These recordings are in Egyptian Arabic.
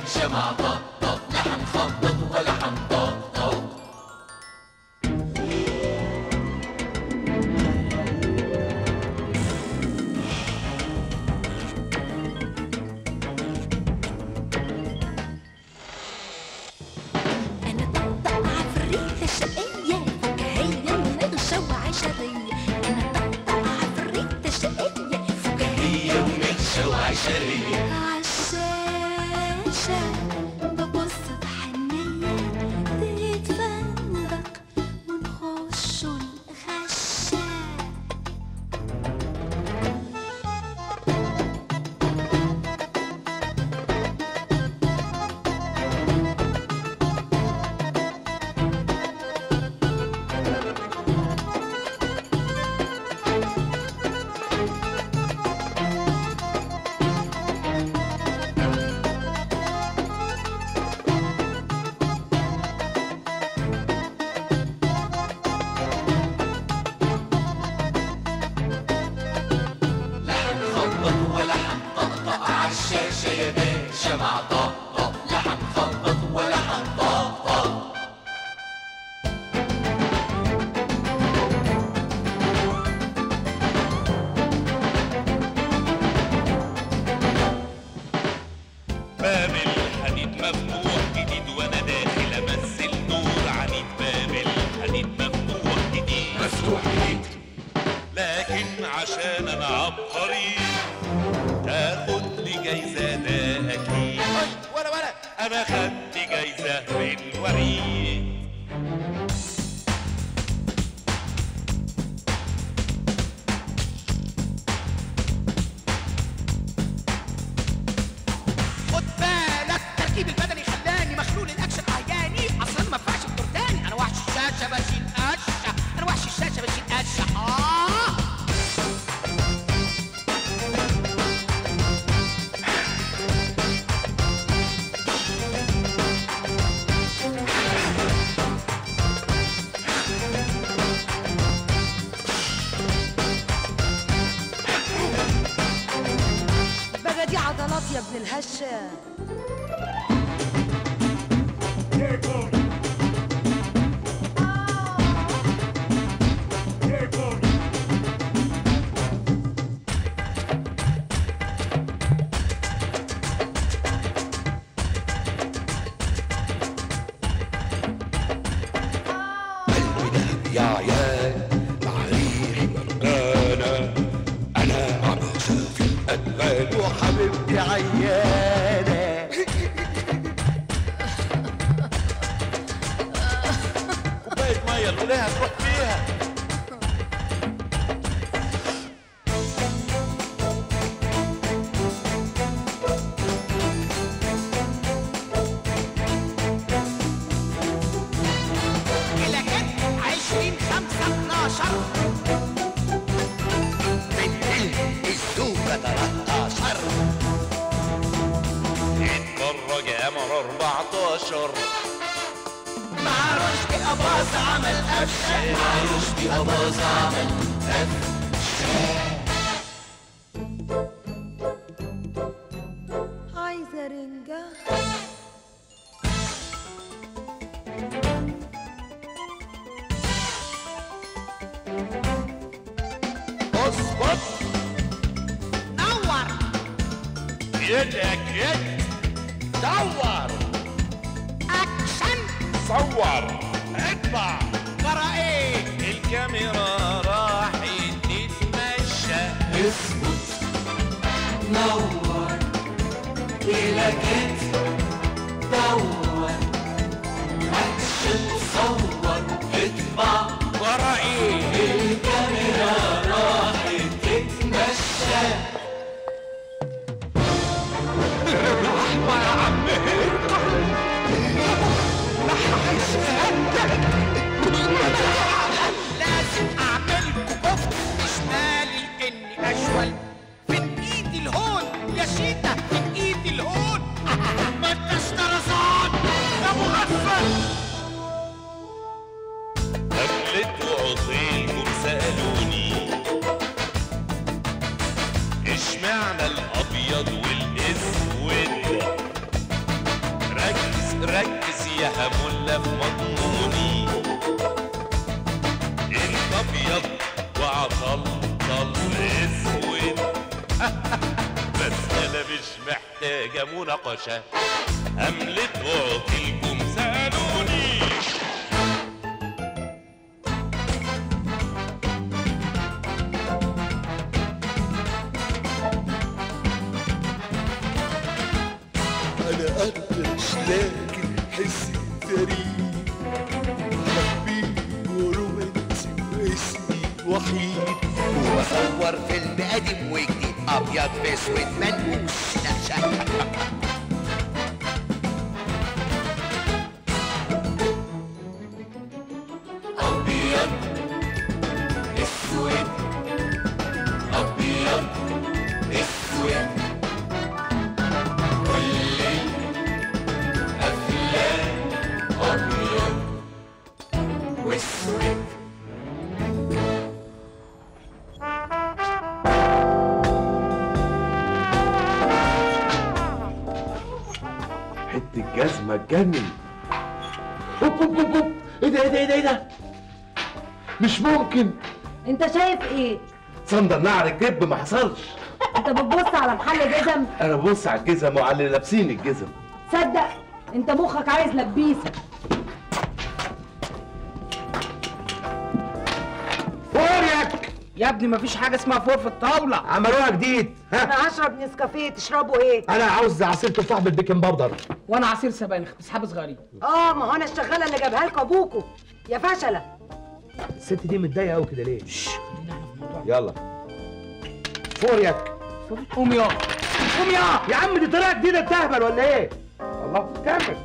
باشا مع طقطق لا هنخبط ولا هنطقطق أنا طقطق عفريتة شقية فكاهية ونغشة وعشرية أنا طقطق عفريتة شقية فكاهية هي ومنشة وعشرية عالشاشة ببص بحنية تتفندق ونخش الغشة لا هنخبط ولا هنطقطق عالشاشة يا باشا مع طقطق لا هنخبط ولا هنطقطق باب الحديد مفتوح جديد وانا داخل امثل دور عنيد باب الحديد مفتوح جديد مفتوح جديد لكن عشان انا عبقري تاخد لي جايزة ده اكيد ولا ولا انا خدت جايزة بالوريد خد بالك تركيب البدني خلاني مخلول الاكشن اهياني اصلا ما ينفعش الدور تاني انا وحش الشاشه بشيل قشه انا وحش الشاشه بشيل قشه اه بقى دي عضلات يا ابن الهشة قلبي يا عيال مع ريح مرقانة أنا عم أشوف الألوان وحبيبتي عيانة كوباية مية الولاية هتروح فيها الى كده 20 5 12 الزوجة 13 اتفرج يا قمر 14 مع رشدي اباظه عمل قفشه مع رشدي أباظة عمل عايزة رنجة اظبط نور ايدك يد دور اكشن صور اطبع جرى ايه الكاميرا راحت تتمشى اثبت نور إلى كتف دور أكشن صور اطبع ورا ايه الكاميرا راحت تتمشى لازم اعملكوا كفت مش مالي اني اشول فين ايدي الهون يا شيتا فين ايدي الهون ما انتش طرزان يا مغفل قبلت وعطيلكم سألوني اشمعنى الأبيض والأسود كلها ملة في مضموني انت ابيض وعطلطل اسود بس انا مش محتاجة مناقشة املت واعطيكم سألوني انا قدش لكن حسي فريد حبيب ورومانسي واسمي وحيد وبصور فيلم قديم وجديد ابيض في اسود منقوش نقشه أبيض أسود أبيض أسود كل الأفلام أبيض وأسود حته جزمه تجنن اوب اوب اوب اوب ايه ده ايه ده ايه ده ايه ده مش ممكن انت شايف ايه صندل نعر الكذب ما حصلش انت بتبص على محل جزم انا ببص على الجزم وعلى اللي لابسين الجزم صدق انت مخك عايز لبيسه فوريك يا ابني مفيش حاجه اسمها فور في الطاوله عملوها جديد ها انا هشرب نسكافيه تشربوا ايه انا عاوز عصير تفاح بالبيكنج باودر وانا عصير سبانخ بس حابب صغيرين اه ما هو انا الشغاله اللي جابها لكم ابوكوا يا فشله الست دي متضايقه قوي كده ليه يلا فوريك قوم يا قوم يا يا عم دي طريقه جديده تهبل ولا ايه الله كمل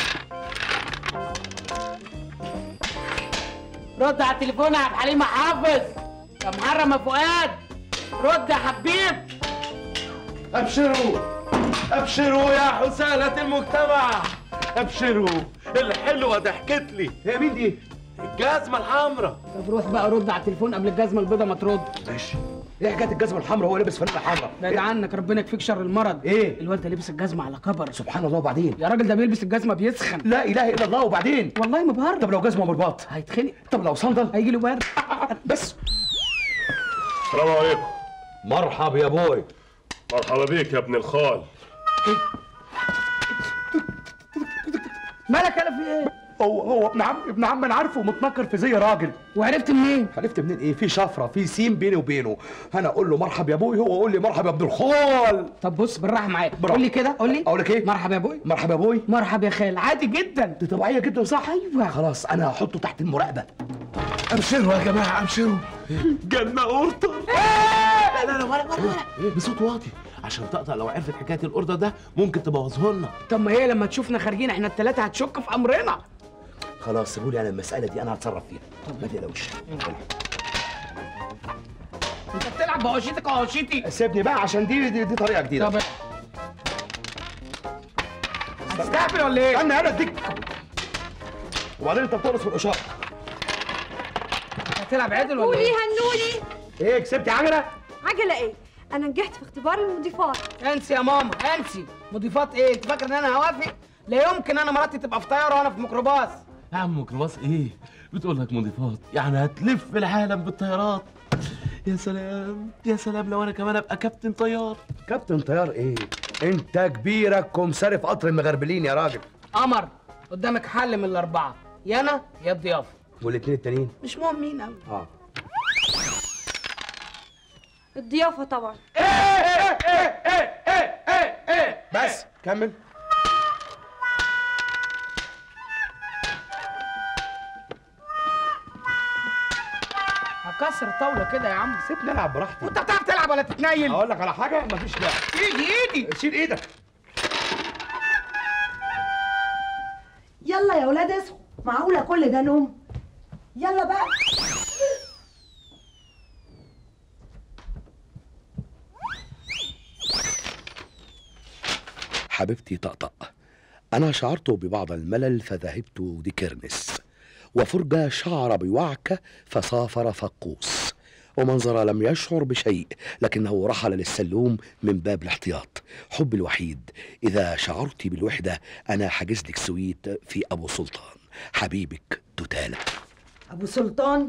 رد على التليفون يا عبد الحليم حافظ يا محرم يا فؤاد رد يا حبيب ابشروا ابشروا يا حسالة المجتمع ابشروا الحلوة ضحكت لي هي مين دي؟ الجزمة الحمراء طب روح بقى رد على التليفون قبل الجزمه البيضاء ما ترد ماشي ايه حكاية الجزمة الحمراء هو لابس فانلة حمراء بعد عنك ربنا يكفيك شر المرض إيه؟ الواد ده لبس الجزمه على كبر سبحان الله وبعدين يا راجل ده بيلبس الجزمه بيسخن لا اله الا الله وبعدين والله ما بهرب طب لو جزمة مرباط هيتخنق طب لو صندل هيجي له برد بس السلام عليكم مرحب يا بوي مرحبا بيك يا ابن الخال مالك انا في ايه هو هو ابن عم ابن عم انا عارفه متنكر في زي راجل وعرفت منين عرفت منين ايه في شفره في سين بيني وبينه انا اقول له مرحب يا ابوي هو يقول لي مرحب يا ابن الخال طب بص بالراحه معايا بالراحة. قول لي كده قول لي اقول لك ايه مرحبا يا ابوي مرحب يا ابوي مرحب يا خال عادي جدا دي طبيعيه جدا صح ايوه خلاص انا هحطه تحت المراقبه ابشروا يا جماعه ابشروا جنة قرطة لا لا لا ولا ولا ولا بصوت واطي عشان طقطق لو عرفت حكايه الاوردر ده ممكن تبوظه لنا طب ما هي لما تشوفنا خارجين احنا الثلاثه هتشك في امرنا خلاص سيبوا لي انا المساله دي انا هتصرف فيها ما تقلقوش انت بتلعب بهوشيتك وهوشيتي سيبني بقى عشان دي دي, دي طريقه جديده طب هتستقبل ولا ايه؟ استنى انا اديك وبعدين انت بتقرص في الاشاره هتلعب عدل ولا قولي ايه؟ هنوني ايه كسبتي عجله عجلة ايه؟ أنا نجحت في اختبار المضيفات انسي يا ماما انسي مضيفات ايه؟ انت فاكر ان انا هوافق؟ لا يمكن انا مراتي تبقى في طياره وانا في ميكروباص يا عم ميكروباص ايه بتقول لك مضيفات يعني هتلف العالم بالطيارات يا سلام يا سلام لو انا كمان ابقى كابتن طيار كابتن طيار ايه انت كبيرك كمساري في قطر المغربلين يا راجل قمر قدامك حل من الاربعه يا انا يا الضيافه والاثنين التانيين مش مهم مين قوي اه الضيافة طبعا بس كمل هكسر الطاوله كده يا عم سيبني العب براحتي وانت بتعرف تلعب ولا تتنيل؟ اقول لك على حاجه مفيش لعب ايدي ايدي شيل ايدك يلا يا ولاد اصحوا معقوله كل ده نوم يلا بقى حبيبتي طقطق أنا شعرت ببعض الملل فذهبت ديكرنس وفرجة شعر بوعكة فسافر فقوس ومنظر لم يشعر بشيء لكنه رحل للسلوم من باب الاحتياط حبي الوحيد إذا شعرت بالوحدة أنا حجز لك سويت في أبو سلطان حبيبك تتالى ابو سلطان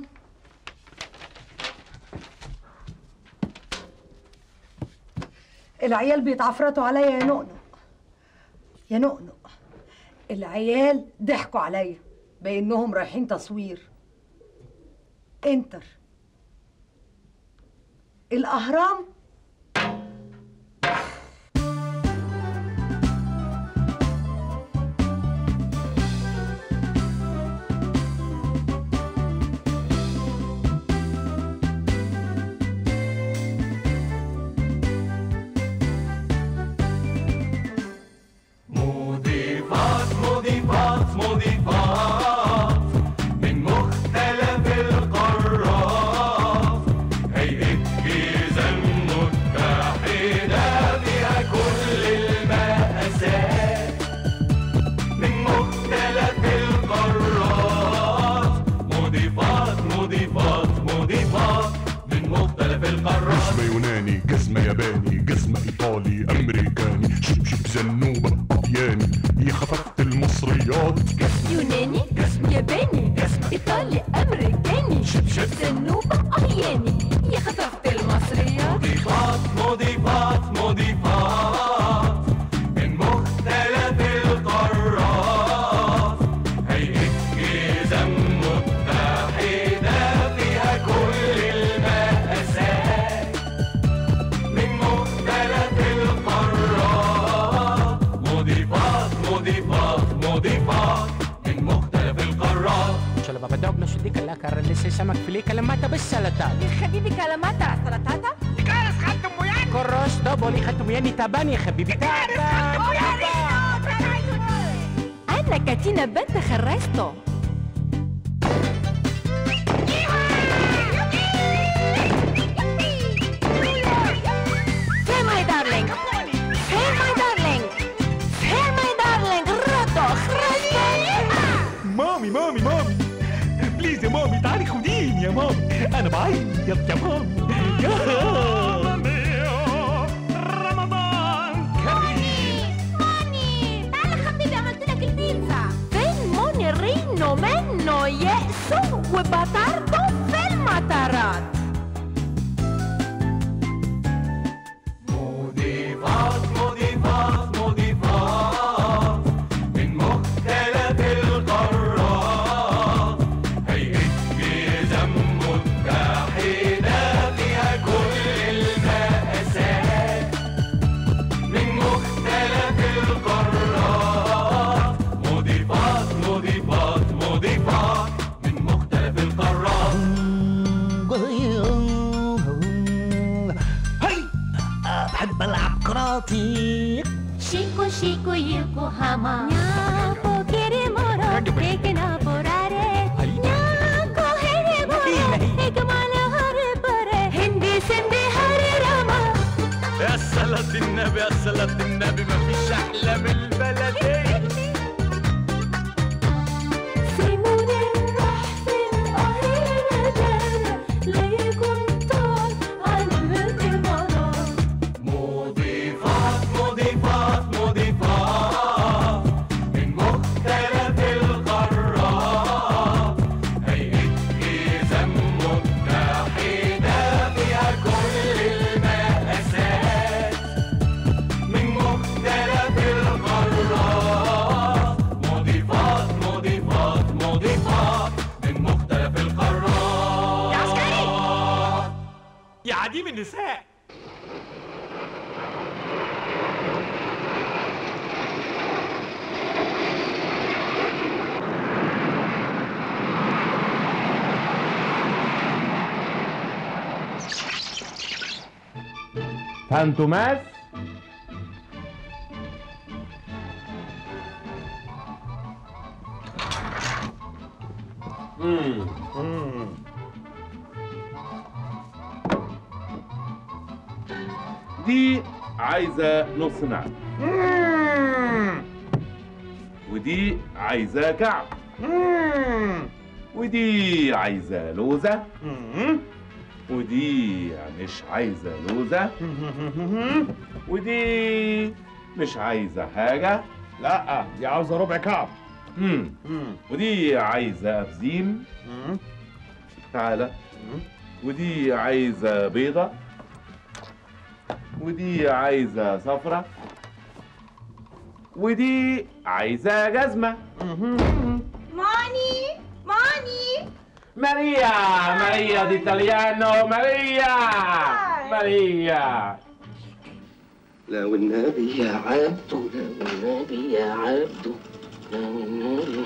العيال بيتعفرتوا عليا يا نقنق يا نقنق العيال ضحكوا عليا بانهم رايحين تصوير انتر الاهرام مضيفات مضيفات مضيفات من مختلف القارات هيئة جيزة متحدة فيها كل المقاسات من مختلف القارات مضيفات مضيفات مضيفات من مختلف القارات جزمة يوناني جزمة ياباني جزمة إيطالي أمريكاني شبشب زنوبة طبياني يا خففت المصريات يوناني ياباني ايطالي امريكاني شبشب زنوبة اغياني يا خففت المصريات مضيفات مضيفات مضيفات من مختلف القارات هيئة جيزة متحدة فيها كل المقاسات من مختلف القارات مضيفات مضيفات مضيفات من مختلف القارات Ce la babadog no si dica la carne se samak filika la mata بالسلطات يا حبيبي كلمات على السلطاتة كارس خدم ويان كروس دوبولي خدم وياني تاباني يا حبيبي تابان أنا كاتينا بنت خرستو Hey my darling Hey my darling Hey my darling رطو خرستو مامي مامي مامي بليز يا مامي تعالي خديني يا مامي انا بعيط يا مامي يا مامي رمضان كريم موني تعال حبيبي عملت لك البيتزا فين موني رينو منو يأسو وبطاردو في المطارات مضيفات مضيفات مضيفات من مختلف القارات هيئة جيزة متحدة فيها كل المقاسات من مختلف القارات مضيفات مضيفات مضيفات من مختلف القارات هاي بحب العب كراتي شيكو شيكو يوكوهاما نياكو كيريمورو تيكنا بوراري نياكو هيريمورو إجمالا هارباري هندي سندي هاري راما يا صلاة النبي يا صلاة النبي مفيش أحلى من البلدية سيمون الروح في القاهرة لا يكون طال على الإمارات مضيفات مضيفات مضيفات من مختلف القارات هيئة جيزة متحدة فيها كل المقاسات من مختلف القارات مضيفات مضيفات مضيفات من مختلف القارات يا عسكري يا عديم النساء فانتوماس دي عايزة نص نعم ودي عايزة كعب ودي عايزة لوزة ودي مش عايزة لوزة ودي مش عايزة حاجة لا دي عاوزه ربع كعب مم. ودي عايزة أبزيم تعالى ودي عايزة بيضة ودي عايزة صفرة ودي عايزة جزمة ماني ماني ماريا ماريا دي إيطاليانو ماريا ماريا لا والنبي يا عبدو لا والنبي يا عبدو لا والنبي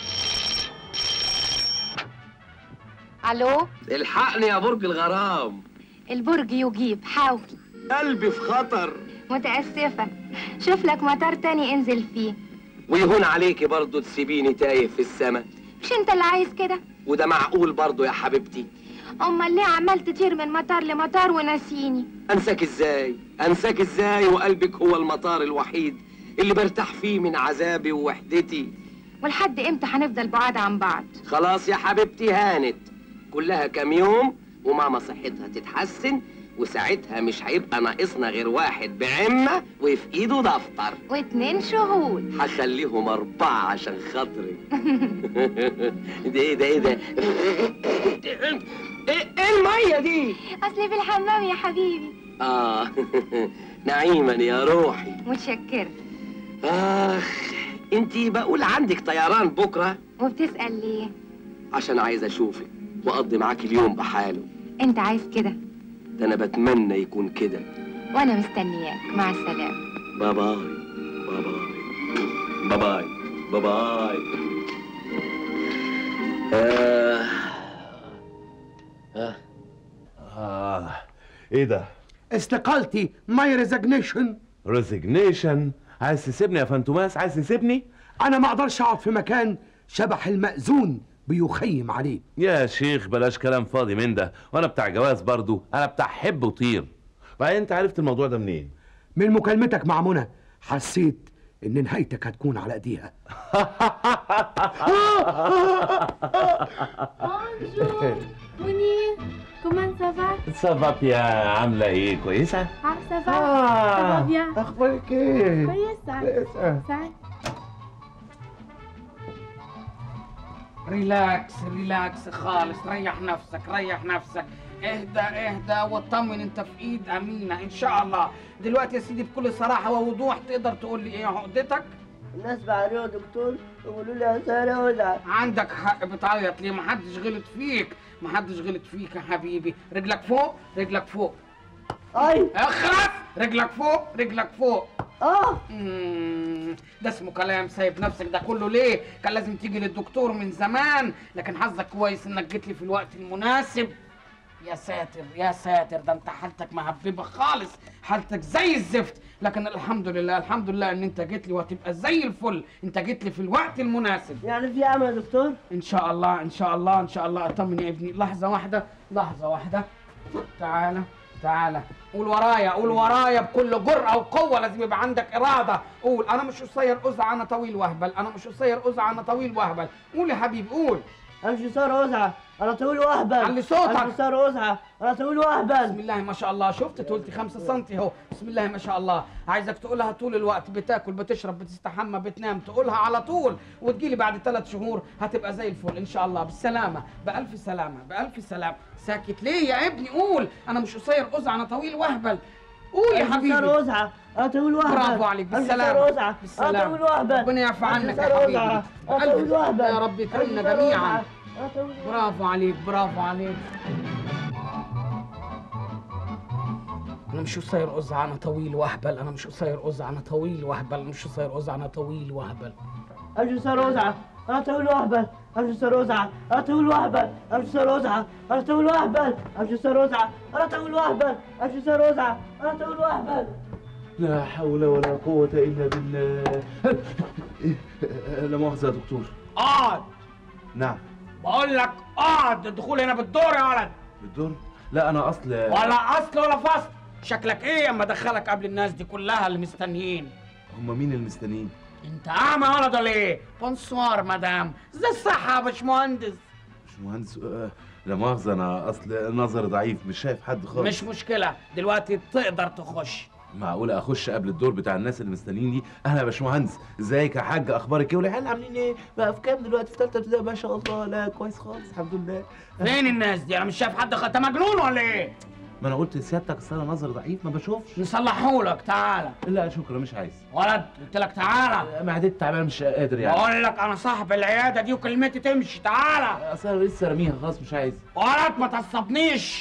الو الحقني يا برج الغرام البرج يجيب حاول قلبي في خطر متأسفة شوف لك مطار تاني انزل فيه ويهون عليكي برضو تسيبيني تايه في السما مش انت اللي عايز كده وده معقول برضو يا حبيبتي امال ليه عمال تطير من مطار لمطار وناسيني انساك ازاي انساك ازاي وقلبك هو المطار الوحيد اللي برتاح فيه من عذابي ووحدتي ولحد امتى هنفضل بعاد عن بعض خلاص يا حبيبتي هانت كلها كام يوم وماما صحتها تتحسن وساعتها مش هيبقى ناقصنا غير واحد بعمة وفي ايده دفتر واتنين شهود هخليهم أربعة عشان خاطري ده ايه ده ايه ده ايه إيه المية دي اصلي في الحمام يا حبيبي اه نعيما يا روحي متشكرة اخ انتي بقول عندك طيران بكرة وبتسأل ليه عشان عايز اشوفك واقضي معاك اليوم بحاله انت عايز كده ده انا بتمنى يكون كده وانا مستنياك مع السلامة باي باي باي باي باي باي باي آه. آه. آه إيه ده؟ استقالتي ماي ريزجنيشن ريزيجنيشن عايز تسيبني يا فانتوماس عايز تسيبني؟ انا ما اقدرش اقعد في مكان شبح المأذون بيخيم عليه يا شيخ بلاش كلام فاضي من ده وانا بتاع جواز برضو انا بتاع حب وطير بعدين انت عرفت الموضوع ده منين من مكالمتك مع منى حسيت ان نهايتك هتكون على ايديها Bonjour Mounir, comment ça va صباح يا عامله ايه كويسه Ah, ça va Ah, Ça va bien اخبارك ايه كويسة كويسة. سعد ريلاكس ريلاكس خالص ريح نفسك ريح نفسك اهدى اهدى واطمن انت في ايد امينه ان شاء الله دلوقتي يا سيدي بكل صراحه ووضوح تقدر تقول لي ايه عقدتك الناس بعريوا دكتور يقولوا لي يا سارة وزعل عندك حق بتعيط ليه محدش غلط فيك محدش غلط فيك يا حبيبي رجلك فوق رجلك فوق اي اخرس رجلك فوق رجلك فوق اه مم، ده اسمه كلام سايب نفسك ده كله ليه كان لازم تيجي للدكتور من زمان لكن حظك كويس انك جيت لي في الوقت المناسب يا ساتر يا ساتر ده انت حالتك مهببه خالص حالتك زي الزفت لكن الحمد لله الحمد لله ان انت جيت لي وهتبقى زي الفل انت جيت لي في الوقت المناسب يعني في امل يا دكتور ان شاء الله ان شاء الله ان شاء الله اطمن يا ابني لحظه واحده لحظه واحده تعالى تعالى قول ورايا قول ورايا بكل جرأة وقوة لازم يبقى عندك إرادة قول أنا مش قصير قزع أنا طويل وهبل أنا مش قصير قزع أنا طويل وهبل قول يا حبيبي قول انا مش قصير وزعة انا طويل واهبل علي صوتك. انا مش قصير وزعة انا طويل واهبل بسم الله ما شاء الله شفت طولتي 5 سم اهو بسم الله ما شاء الله عايزك تقولها طول الوقت بتاكل بتشرب بتستحمى بتنام تقولها على طول وتجيلي بعد ثلاث شهور هتبقى زي الفل ان شاء الله بالسلامه بالف سلامه بالف سلامه ساكت ليه يا ابني قول انا مش قصير قزع انا طويل واهبل قول يا أنا مش حبيبي قصير وزعة انا طويل واهبل برافو عليك أنا مش قصير بالسلامة وزعة انا بالسلامة طويل واهبل ربنا يعفو أنا عنك مش يا قصير حبيبي وزعة. انا بألف- طويل واهبل يا رب أنا مش يكرمنا قصير جميعا وزعة. أنا طويل واهبل. برافو عليك برافو عليك انا مش قصير قزع انا طويل واهبل انا مش قصير قزع انا طويل واهبل مش قصير قزع انا طويل واهبل انا مش قصير وزعة انا طويل واهبل انا مش قصير وزعة انا طويل واهبل انا مش قصير وزعة انا طويل واهبل انا مش قصير وزعة انا طويل واهبل انا مش قصير وزعة انا طويل واهبل لا حول ولا قوة إلا بالله لا مؤاخذة يا دكتور اقعد نعم بقول لك اقعد الدخول هنا بالدور يا ولد بالدور لا أنا أصل ولا اصل ولا فصل شكلك ايه اما ادخلك قبل الناس دي كلها اللي مستنيين هم مين المستنيين؟ انت اعمى يا ولد ولا ايه بونسوار مدام زي الصحه يا باشمهندس مش مهندس آه، لا مؤاخذة أنا أصل نظر ضعيف مش شايف حد خالص مش مشكله دلوقتي تقدر تخش معقولة أخش قبل الدور بتاع الناس اللي مستنيين دي أهلا يا باشمهندس إزيك يا حاج أخبارك إيه والعيال عاملين إيه؟ بقى في كام دلوقتي في تالتة ابتدائي ما شاء الله لا كويس خالص الحمد لله فين الناس دي انا مش شايف حد خ... انت مجنون ولا ايه ما أنا قلت لسيادتك أصل أنا نظر ضعيف ما بشوفش نصلحهولك تعالى لا شكرا مش عايز ولد قلت لك تعالى معدتي تعبان مش قادر يعني بقول لك انا صاحب العياده دي وكلمتي تمشي تعالى أصل أنا لسه راميها خلاص مش عايز ولد ما تعصبنيش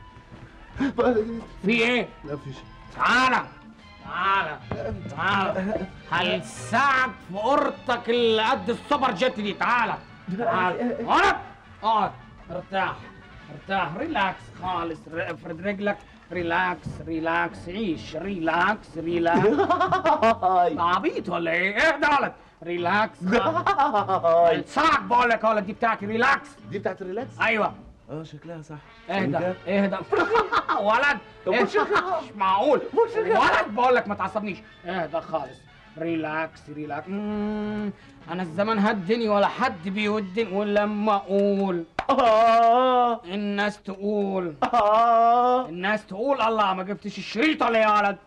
في ايه لا فيش تعالى تعالى تعالى هلسعك في قرطك اللي قد السوبر جيت دي تعالى تعالى ولد اقعد ارتاح ارتاح ريلاكس خالص ر- افرد رجلك ريلاكس ريلاكس عيش ريلاكس ريلاكس أنت عبيط ولا ايه؟ اهدى يا ولد ريلاكس هلسعك بقول لك يا ولد دي بتاعتي ريلاكس دي بتاعت الريلاكس؟ ايوه اه شكلها صح اهدى شكلها. اهدى ولد طب اهدى. مش شغال. مش معقول مش شغال. ولد بقول لك ما تعصبنيش اهدى خالص ريلاكس ريلاكس مم، انا الزمان هدني ولا حد بيودني ولما اقول الناس تقول الناس تقول الله ما جبتش الشريط ولا يا ولد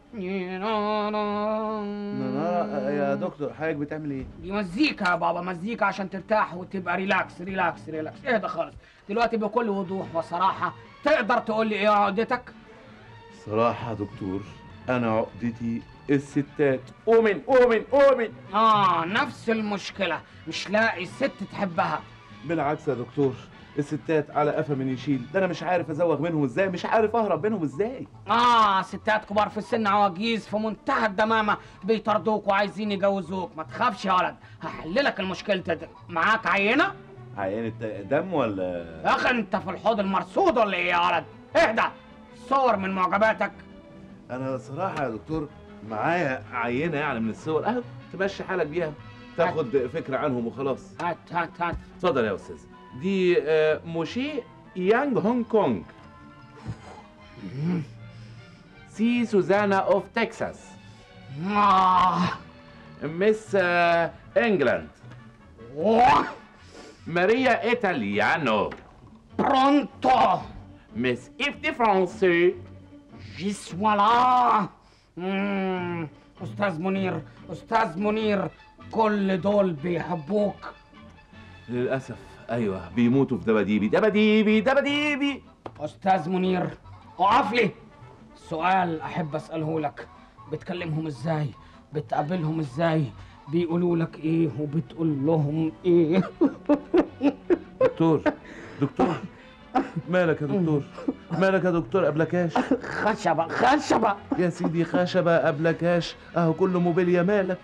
يا دكتور حضرتك بتعمل إيه؟ دي مزيكا يا بابا مزيكا عشان ترتاح وتبقى ريلاكس ريلاكس ريلاكس اهدى خالص دلوقتي بكل وضوح وصراحة تقدر تقول لي ايه عقدتك؟ صراحة يا دكتور أنا عقدتي الستات أؤمن أؤمن أؤمن اه نفس المشكلة مش لاقي ست تحبها بالعكس يا دكتور الستات على قفا من يشيل ده انا مش عارف ازوغ منهم ازاي مش عارف اهرب منهم ازاي اه ستات كبار في السن عواجيز في منتهى الدمامة بيطردوك وعايزين يجوزوك ما تخافش يا ولد هحللك المشكلة دي معاك عينة؟ عينة دم ولا يا اخي انت في الحوض المرصود ولا ايه يا ولد؟ اهدى صور من معجباتك انا صراحة يا دكتور معايا عينة يعني من الصور اهو تمشي حالك بيها تاخد فكرة عنهم وخلاص هات هات هات اتفضل يا استاذ دي آه، موشي يانج هونج كونج سي سوزانا اوف تكساس آه. مس آه، انجلاند ماريا ايطاليانو برونتو مس اف دي فرنسي جيس ولا مم. استاذ منير استاذ منير كل دول بيحبوك للاسف ايوه بيموتوا في دباديبي دباديبي دباديبي استاذ منير اقف لي سؤال احب اساله لك بتكلمهم ازاي بتقابلهم ازاي بيقولوا لك ايه وبتقول لهم ايه دكتور دكتور مالك يا دكتور مالك يا دكتور قبلكاش خشبة خشبة يا سيدي خشبة قبلكاش اهو كله موبيليا مالك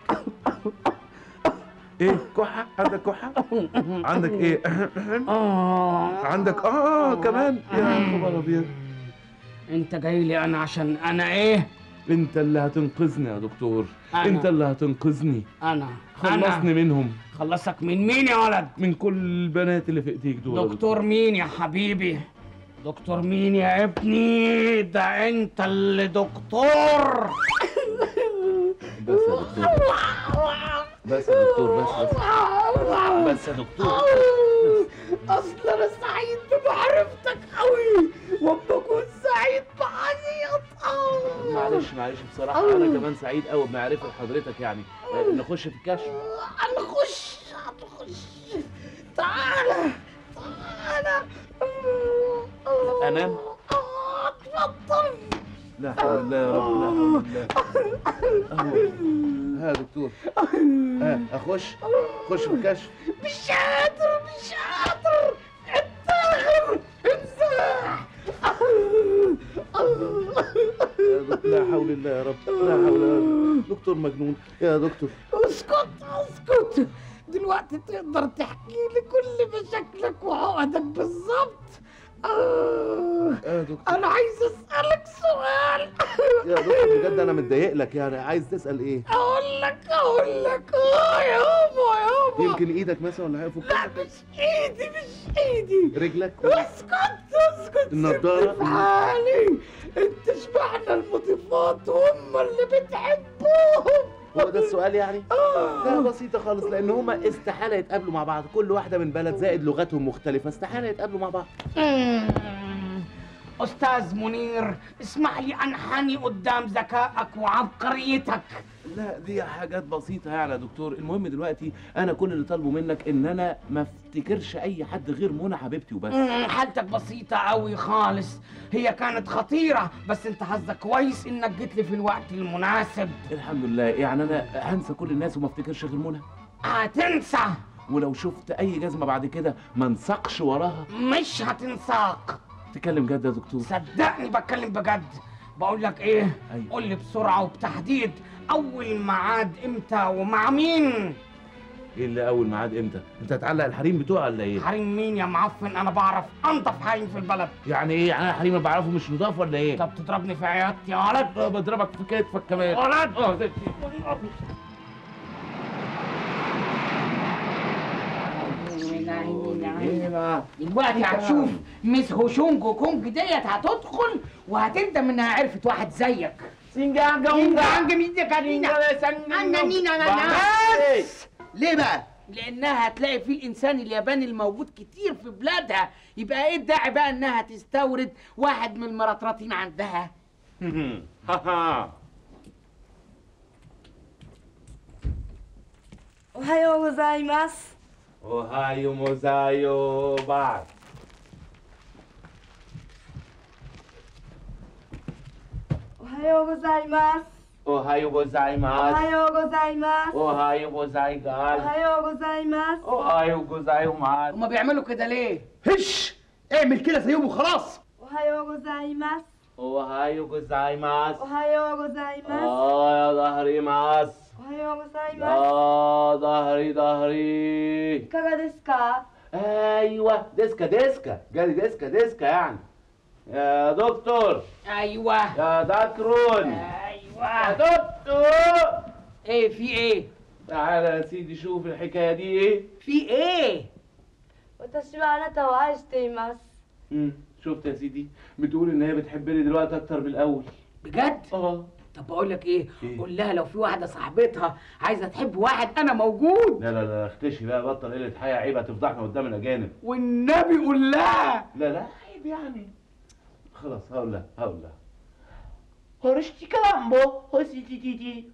ايه كحة عندك كحة عندك ايه عندك اه كمان يا خبر ابيض انت جاي لي انا عشان انا ايه انت اللي هتنقذني يا دكتور أنا. انت اللي هتنقذني انا خلصني منهم خلصك من مين يا ولد من كل البنات اللي في ايديك دول يا دكتور مين يا حبيبي دكتور مين يا ابني ده انت اللي دكتور بس يا دكتور بس يا دكتور بس بس بس يا دكتور اصل انا سعيد بمعرفتك قوي وأما اكون سعيد بعيط آه. معلش معلش بصراحة أنا كمان سعيد أوي بمعرفة حضرتك يعني آه، نخش في الكشف هنخش هنخش تعالى تعالى أنام اتفضل لا حول الله يا رب لا حول الله أهو ها يا دكتور ها أخش خش في الكشف مش قادر مش قادر انتحر انزاح يا دكتور، لا حول الله يا رب لا حول الله دكتور مجنون يا دكتور اسكت اسكت دلوقتي تقدر تحكي لي كل مشاكلك وعقدك بالظبط آه. يا دكتور انا عايز اسالك سؤال يا دكتور بجد أنا متضايق لك يعني عايز تسأل إيه اقول لك اقول لك اه يابا يابا يمكن إيدك مثلا ولا حاجة لا مش ايدي مش ايدي رجلك اسكت اسكت النضارة. سيبني في حالي انت شبعنا المضيفات وهم اللي بتحبوهم هو ده السؤال يعني؟ ده بسيطة خالص لأن هما استحالة يتقابلوا مع بعض كل واحدة من بلد زائد لغتهم مختلفة استحالة يتقابلوا مع بعض أستاذ منير اسمح لي أنحني قدام ذكائك وعبقريتك لا دي حاجات بسيطة يعني يا دكتور المهم دلوقتي أنا كل اللي طالبه منك إن أنا ما افتكرش أي حد غير منى حبيبتي وبس مم، حالتك بسيطة أوي خالص هي كانت خطيرة بس أنت حظك كويس إنك جيت لي في الوقت المناسب الحمد لله يعني أنا هنسى كل الناس وما افتكرش غير منى هتنسى ولو شفت أي جزمة بعد كده ما انساقش وراها مش هتنساق تكلم جد يا دكتور صدقني بتكلم بجد بقول لك ايه أيوة. قول لي بسرعه وبتحديد اول ميعاد امتى ومع مين إيه اللي أول ميعاد إمتى؟ أنت هتعلق الحريم بتوعها ولا إيه؟ حريم مين يا معفن انا بعرف انضف حريم في البلد يعني إيه؟ يعني أنا حريم اللي بعرفه مش نضاف ولا إيه؟ طب تضربني في عيادتي يا ولد آه، بضربك في كتفك كمان ولد اه ده- دلوقتي هتشوف مس هوشونج كونج ديت هتدخل وهتندم انها عرفت واحد زيك سينجانجا سينجانجا مين دي كارينا انا نينا انا بس ليه بقى؟ لانها هتلاقي في الانسان الياباني الموجود كتير في بلادها يبقى ايه الداعي بقى انها تستورد واحد من المرطرطين عندها هاها おはようございます。 Ohayo mozayo ba. おはようございます。 Ohayo おは gozaimasu. ようございます。 Ohayo お gozaimasu. はようございます。 Ohayo gozaimasu. هما بيعملوا كده ليه هش اعمل كده زيهم وخلاص おはようございます。 Ohayo gozaimasu. おはようございます。 Ah, ya ظهري ماس. おはようございま Ah, ظهري す。い ظهري. かがですか ايوه ديسكا ديسكا جالي ديسكا ديسكا يعني يا دكتور ايوه يا دكرون ايوه يا دكتور ايه في ايه تعالى يا سيدي شوف الحكايه دي ايه في ايه 私はあなたを愛しています。 مم. شفت يا سيدي بتقول ان هي بتحبني دلوقتي اكتر من الاول بجد اه طب بقول لك ايه إيه؟ قول لها لو في واحده صاحبتها عايزه تحب واحد انا موجود لا لا لا اختشي بقى بطل قله حياه عيب هتفضحنا قدام الاجانب والنبي قول لها لا لا عيب يعني خلاص هقول لها هقول لها هورشتي كلامبو هوسي تي تي تي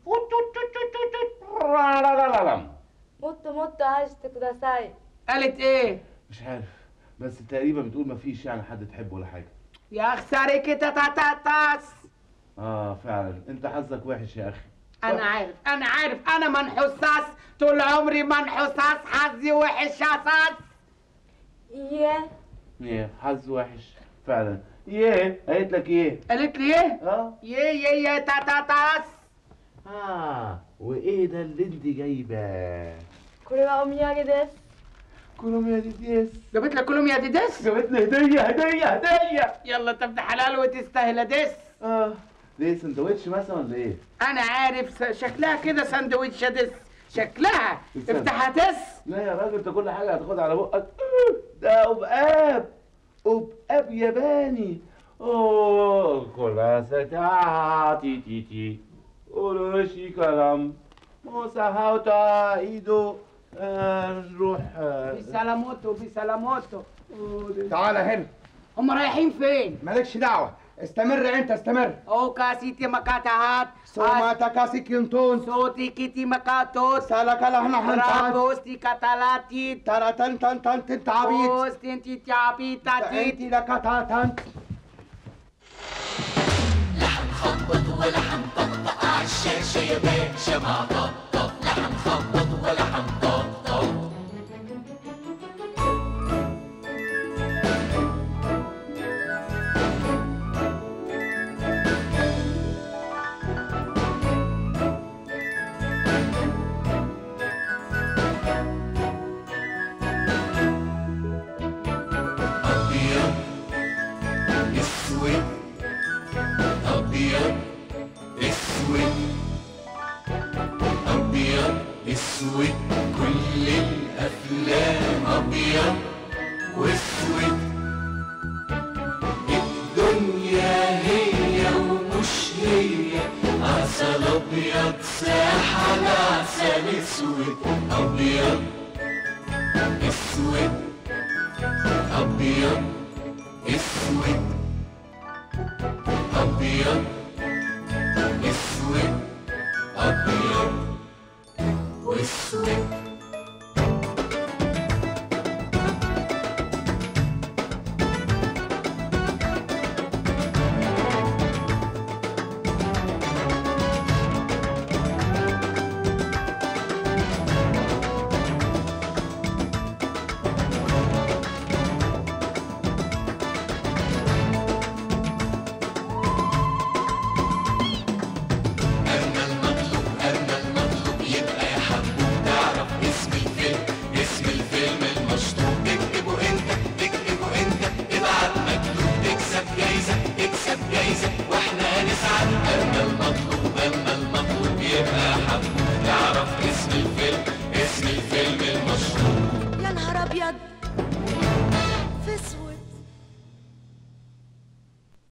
もっともっと愛してください。 قالت ايه مش عارف بس تقريبا بتقول مفيش يعني حد تحبه ولا حاجه يا خسارك تاتاتاس اه فعلا انت حظك وحش يا اخي انا عارف انا عارف انا منحوساس طول عمري منحوساس حظي وحش يا ساس いいえ、 ايه حظ وحش فعلا ايه قالت لك ايه قالت لي ايه اه يا يا يا تاتاتاس اه وايه ده اللي انت جايباه これはお土産です。 كلهم يا ديديس جابت لك كلهم يا ديدس جابت لي هديه هديه هديه يلا طب ده حلال وتستاهل يا ديس اه ليه سندوتش مثلا ولا ايه انا عارف س- شكلها كده ساندوتش يا ديس شكلها استنى. افتحها ديس لا يا راجل انت كل حاجه هتاخدها على بقك ده قبقاب قبقاب ياباني اوه كولا تي تي تي اوروشي كلام موسى هاوتا ايدو آه، نروح آه، بسلاموتو بسلاموتو تعالى هنا هم رايحين فين مالكش دعوه استمر انت استمر او كاسيتي مكاتهات سوما تاكاسي كينتون صوتي كيتي مكاتوت سالك لهنا حنتان رابوستي كاتالاتي ترى تن تن تن تن تعبيط بوستي انتي تعبيطة انت لك تاتن لحن خبط ولحن طقطق عالشاشة يا باشا مع طقطق لحن خبط ولحن طقطق أبيض أسود أبيض أسود أبيض أسود كل الأفلام أبيض وأسود الدنيا هي ومش هي عسل أبيض ساح على عسل اسود ابيض اسود ابيض اسود ابيض اسود ابيض واسود